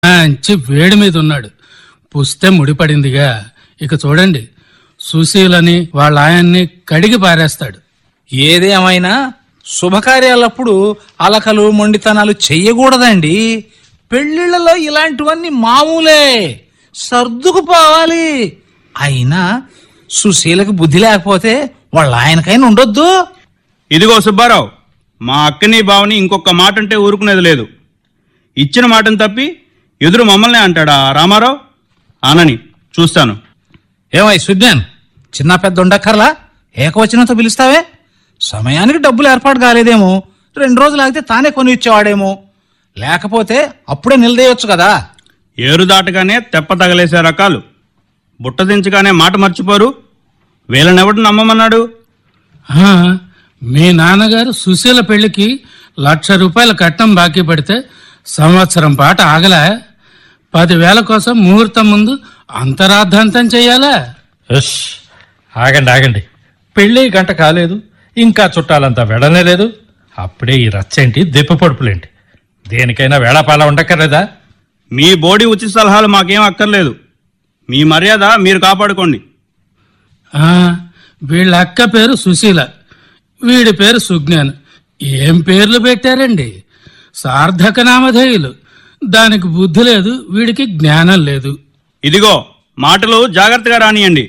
మంచి వేడి మీద ఉన్నాడు పుస్తే ముడిపడిందిగా ఇక చూడండి సుశీలని వాళ్ళ ఆయన్ని కడిగి పారేస్తాడు ఏదేమైనా శుభకార్యాలప్పుడు అలకలు మొండితనాలు చెయ్యకూడదండి పెళ్లిళ్లలో ఇలాంటివన్నీ మామూలే సర్దుకుపోవాలి అయినా సుశీలకి బుద్ధి లేకపోతే వాళ్ళ ఆయనకైనా ఉండొద్దు ఇదిగో సుబ్బారావు మా అక్కని బావని ఇంకొక మాట అంటే ఊరుకునేది లేదు ఇచ్చిన మాటను తప్పి ఎదురు మమ్మల్ని అంటాడా రామారావు అనని చూస్తాను ఏమై సుజ్ఞాన్ చిన్న పెద్ద ఉండక్కర్లా ఏకవచనంతో పిలుస్తావే సమయానికి డబ్బులు ఏర్పాటు కాలేదేమో రెండు రోజులు ఆగితే తానే కొని ఇచ్చేవాడేమో లేకపోతే అప్పుడే నిలదేయొచ్చు కదా ఏరు దాటగానే తెప్ప తగలేసే రకాలు బుట్ట దించగానే మాట మర్చిపోరు వీళ్ళనెవడు నమ్మమన్నాడు ఆ, మీ నాన్నగారు సుశీల పెళ్లికి లక్ష రూపాయల కట్నం బాకీ పడితే సంవత్సరం పాట ఆగలా పదివేల కోసం ముహూర్తం ముందు అంతరార్థాంతం చెయ్యాలా ఎస్ ఆగండి ఆగండి పెళ్ళి గంట కాలేదు ఇంకా చుట్టాలంతా వెడనే లేదు అప్పుడే ఈ రచ్చేంటి దిప్ప పడుపులేంటి దేనికైనా వేళాపాల ఉండక్కర్లేదా మీ బోడి ఉచిత సలహాలు మాకేం అక్కర్లేదు మీ మర్యాద మీరు కాపాడుకోండి ఆ, వీళ్ళ అక్క పేరు సుశీల వీడి పేరు సుజ్ఞాన్ ఏం పేర్లు పెట్టారండి సార్థక నామధేయులు దానికి బుద్ధి లేదు వీడికి జ్ఞానం లేదు ఇదిగో మాటలు జాగ్రత్తగా రానియండి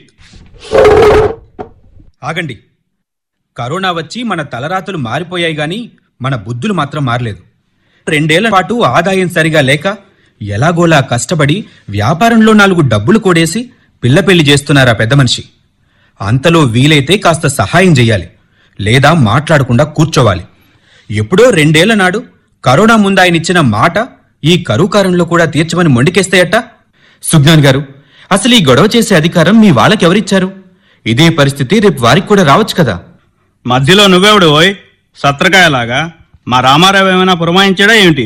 ఆగండి కరోనా వచ్చి మన తలరాతలు మారిపోయాయి గాని మన బుద్ధులు మాత్రం మారలేదు రెండేళ్ల పాటు ఆదాయం సరిగా లేక ఎలాగోలా కష్టపడి వ్యాపారంలో నాలుగు డబ్బులు కూడేసి పిల్ల పెళ్లి చేస్తున్నారా పెద్ద మనిషి అంతలో వీలైతే కాస్త సహాయం చెయ్యాలి లేదా మాట్లాడకుండా కూర్చోవాలి ఎప్పుడో రెండేళ్ల నాడు కరోనా ముందు ఆయన ఇచ్చిన మాట ఈ కరువుకారంలో కూడా తీర్చమని మొండికేస్తాయట సుజ్ఞాన్ గారు అసలు ఈ గొడవ చేసే అధికారం మీ వాళ్ళకెవరిచ్చారు ఇదే పరిస్థితి రేపు వారికి కూడా రావచ్చు కదా మధ్యలో నువ్వెవడు ఓయ్ సత్రకాయలాగా మా రామారావు ఏమైనా పురమాయించాడా ఏమిటి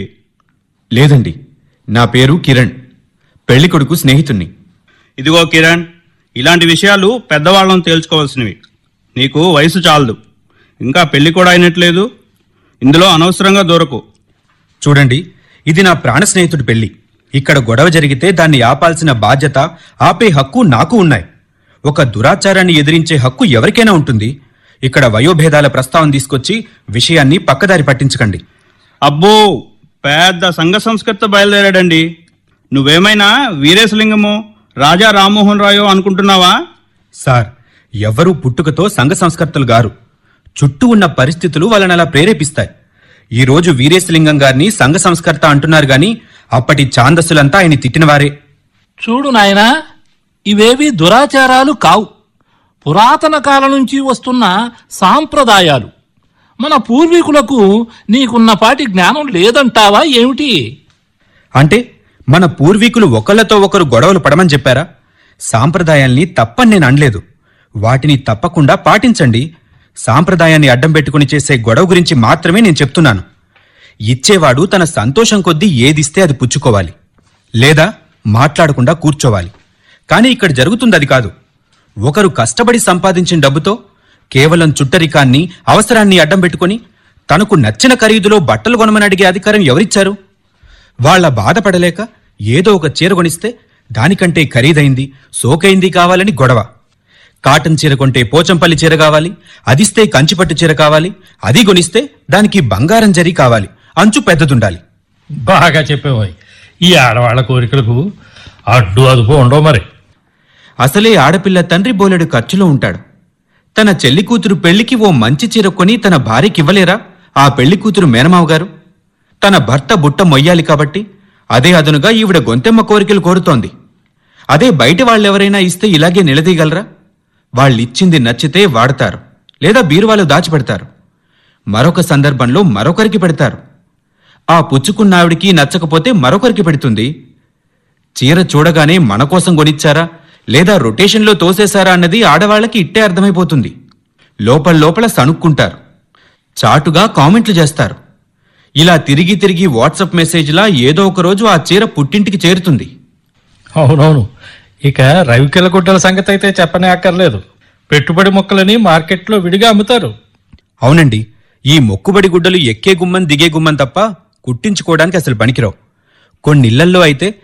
లేదండి నా పేరు కిరణ్ పెళ్లి కొడుకు స్నేహితుణ్ణి ఇదిగో కిరణ్ ఇలాంటి విషయాలు పెద్దవాళ్ళని తేల్చుకోవాల్సినవి నీకు వయసు చాలదు ఇంకా పెళ్లి కూడా అయినట్లేదు ఇందులో అనవసరంగా దూరకు చూడండి ఇది నా ప్రాణ స్నేహితుడి పెళ్లి ఇక్కడ గొడవ జరిగితే దాన్ని ఆపాల్సిన బాధ్యత ఆపే హక్కు నాకు ఉన్నాయి ఒక దురాచారాన్ని ఎదిరించే హక్కు ఎవరికైనా ఉంటుంది ఇక్కడ వయోభేదాల ప్రస్తావన తీసుకొచ్చి విషయాన్ని పక్కదారి పట్టించకండి అబ్బో పెద్ద సంఘ సంస్కృత బయలుదేరాడండి నువ్వేమైనా వీరేశలింగమో రాజా రామ్మోహన్ రాయో అనుకుంటున్నావా సార్ ఎవరూ పుట్టుకతో సంఘ సంస్కర్తలు గారు చుట్టూ ఉన్న పరిస్థితులు వాళ్ళని అలా ప్రేరేపిస్తాయి ఈ రోజు వీరేశలింగం గారిని సంఘ సంస్కర్త అంటున్నారు గాని అప్పటి ఛాందస్సులంతా ఆయన తిట్టినవారే చూడు నాయనా ఇవేవి దురాచారాలు కావు పురాతన కాలం నుంచి వస్తున్న సాంప్రదాయాలు మన పూర్వీకులకు నీకున్నపాటి జ్ఞానం లేదంటావా ఏమిటి అంటే మన పూర్వీకులు ఒకళ్ళతో ఒకరు గొడవలు పడమని చెప్పారా సాంప్రదాయాల్ని తప్పని నేను అనలేదు వాటిని తప్పకుండా పాటించండి సాంప్రదాయాన్ని అడ్డం పెట్టుకుని చేసే గొడవ గురించి మాత్రమే నేను చెప్తున్నాను ఇచ్చేవాడు తన సంతోషం కొద్దీ ఏదిస్తే అది పుచ్చుకోవాలి లేదా మాట్లాడకుండా కూర్చోవాలి కానీ ఇక్కడ జరుగుతుంది అది కాదు ఒకరు కష్టపడి సంపాదించిన డబ్బుతో కేవలం చుట్టరికాన్ని అవసరాన్ని అడ్డం పెట్టుకుని తనకు నచ్చిన ఖరీదులో బట్టలు కొనమని అడిగే అధికారం ఎవరిచ్చారు వాళ్ళ బాధపడలేక ఏదో ఒక చీర కొనిస్తే దానికంటే ఖరీదైంది సోకైంది కావాలని గొడవ కాటన్ చీర కొంటే పోచంపల్లి చీర కావాలి అదిస్తే కంచిపట్టు చీర కావాలి అది కొనిస్తే దానికి బంగారం జరి కావాలి అంచు పెద్దదుండాలి బాగా చెప్పేవాయి ఈ ఆడవాళ్ల కోరికలకు అడ్డు అదుపు ఉండవు మరి అసలే ఆడపిల్ల తండ్రి బోలెడు ఖర్చులో ఉంటాడు తన చెల్లి కూతురు పెళ్లికి ఓ మంచి చీర కొని తన భార్యకివ్వలేరా ఆ పెళ్లి కూతురు మేనమావ గారు తన భర్త బుట్ట మొయ్యాలి కాబట్టి అదే అదనుగా ఈవిడ గొంతెమ్మ కోరికలు కోరుతోంది అదే బయట వాళ్ళెవరైనా ఇస్తే ఇలాగే నిలదీయగలరా వాళ్ళిచ్చింది నచ్చితే వాడతారు లేదా బీరువాలు దాచిపెడతారు మరొక సందర్భంలో మరొకరికి పెడతారు ఆ పుచ్చుకున్న ఆవిడికి నచ్చకపోతే మరొకరికి పెడుతుంది చీర చూడగానే మన కోసం కొనిచ్చారా లేదా రొటేషన్లో తోసేశారా అన్నది ఆడవాళ్ళకి ఇట్టే అర్థమైపోతుంది లోపల లోపల సణుక్కుంటారు చాటుగా కామెంట్లు చేస్తారు ఇలా తిరిగి తిరిగి వాట్సాప్ మెసేజ్లా ఏదో ఒక రోజు ఆ చీర పుట్టింటికి చేరుతుంది అవునవును ఇక రవికెల గుడ్డల సంగతి అయితే చెప్పనే అక్కర్లేదు పెట్టుబడి మొక్కలని మార్కెట్లో విడిగా అమ్ముతారు అవునండి ఈ మొక్కుబడి గుడ్డలు ఎక్కే గుమ్మం దిగే గుమ్మం తప్ప కుట్టించుకోవడానికి అసలు పనికిరావు కొన్నిళ్లల్లో అయితే